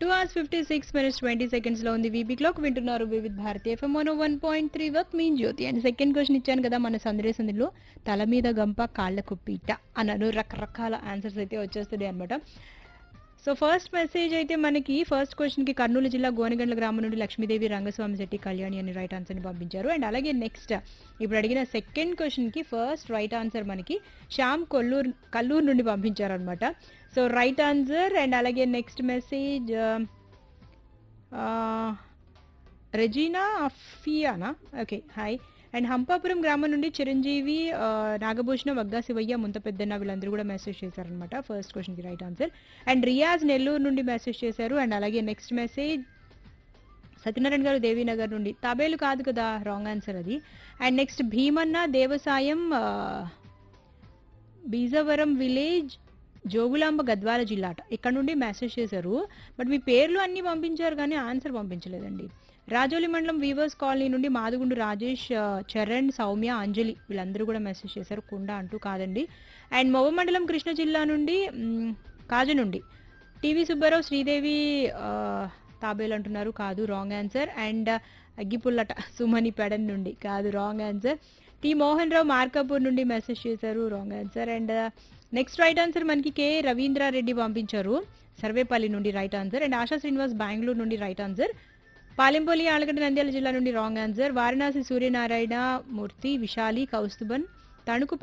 two hours fifty six minutes twenty seconds లో ఉంది వీబీ క్లాక్ వింటున్నారు Vividh Bharati FM one one point three work మీ జ్యోతి అండ్ సెకండ్ క్వశ్చన్ ఇచ్చాను కదా మన సందేశంలో తల మీద గంప కాళ్ళకు పీట అన్నాను రకరకాల ఆన్సర్స్ అయితే వచ్చేస్తుంది అనమాట సో ఫస్ట్ మెసేజ్ అయితే మనకి ఫస్ట్ క్వశ్చన్ కి కర్నూలు జిల్లా గోనగండ్ల గ్రామం నుండి లక్ష్మీదేవి రంగస్వామి శెట్టి కళ్యాణి అని రైట్ ఆన్సర్ ని పంపించారు అండ్ అలాగే నెక్స్ట్ ఇప్పుడు అడిగిన సెకండ్ క్వశ్చన్ కి ఫస్ట్ రైట్ ఆన్సర్ మనకి శ్యామ్ కొల్లూరు కల్లూరు నుండి పంపించారు అనమాట సో రైట్ ఆన్సర్ అండ్ అలాగే నెక్స్ట్ మెసేజ్ రెజీనా అఫియానా ఓకే హాయ్ అండ్ హంపాపురం గ్రామం నుండి చిరంజీవి ఆ, నాగభూషణ వగ్గా శివయ్య ముంత పెద్దన్న వీళ్ళందరూ కూడా మెసేజ్ చేశారనమాట ఫస్ట్ క్వశ్చన్కి right answer and Riyaz Nellore నుండి మెసేజ్ చేశారు అండ్ అలాగే నెక్స్ట్ మెసేజ్ సత్యనారాయణ గారు దేవీనగర్ నుండి తాబేలు కాదు కదా రాంగ్ ఆన్సర్ అది అండ్ నెక్స్ట్ భీమన్న దేవసాయం ఆ, బీజవరం విలేజ్ జోగులాంబ గద్వాల జిల్లా అట ఇక్కడ నుండి మెసేజ్ చేశారు బట్ మీ పేర్లు అన్ని పంపించారు కానీ ఆన్సర్ పంపించలేదండి రాజోలి మండలం వీవర్స్ కాలనీ నుండి మాదుగుండు రాజేష్ ఆ, చరణ్ సౌమ్య అంజలి వీళ్ళందరూ కూడా మెసేజ్ చేశారు కుండ అంటూ కాదండి అండ్ మొవ మండలం కృష్ణ జిల్లా నుండి మ్, కాజు నుండి టీవీ సుబ్బారావు శ్రీదేవి ఆ, తాబేలు అంటున్నారు కాదు రాంగ్ ఆన్సర్ అండ్ అగ్గిపుల్లట సుమని పెడన్ నుండి కాదు wrong answer T Mohan Rao Markapur నుండి మెసేజ్ చేశారు wrong answer and next right answer మనకి కే రవీంద్రారెడ్డి పంపించారు సర్వేపల్లి నుండి right answer and Asha Srinivas Bengaluru నుండి రైట్ ఆన్సర్ పాలెంపల్లి ఆలగడ్డ నంద్యాల జిల్లా నుండి రాంగ్ ఆన్సర్ వారణాసి సూర్యనారాయణ మూర్తి విశాలి కౌస్తుభన్ తణుకు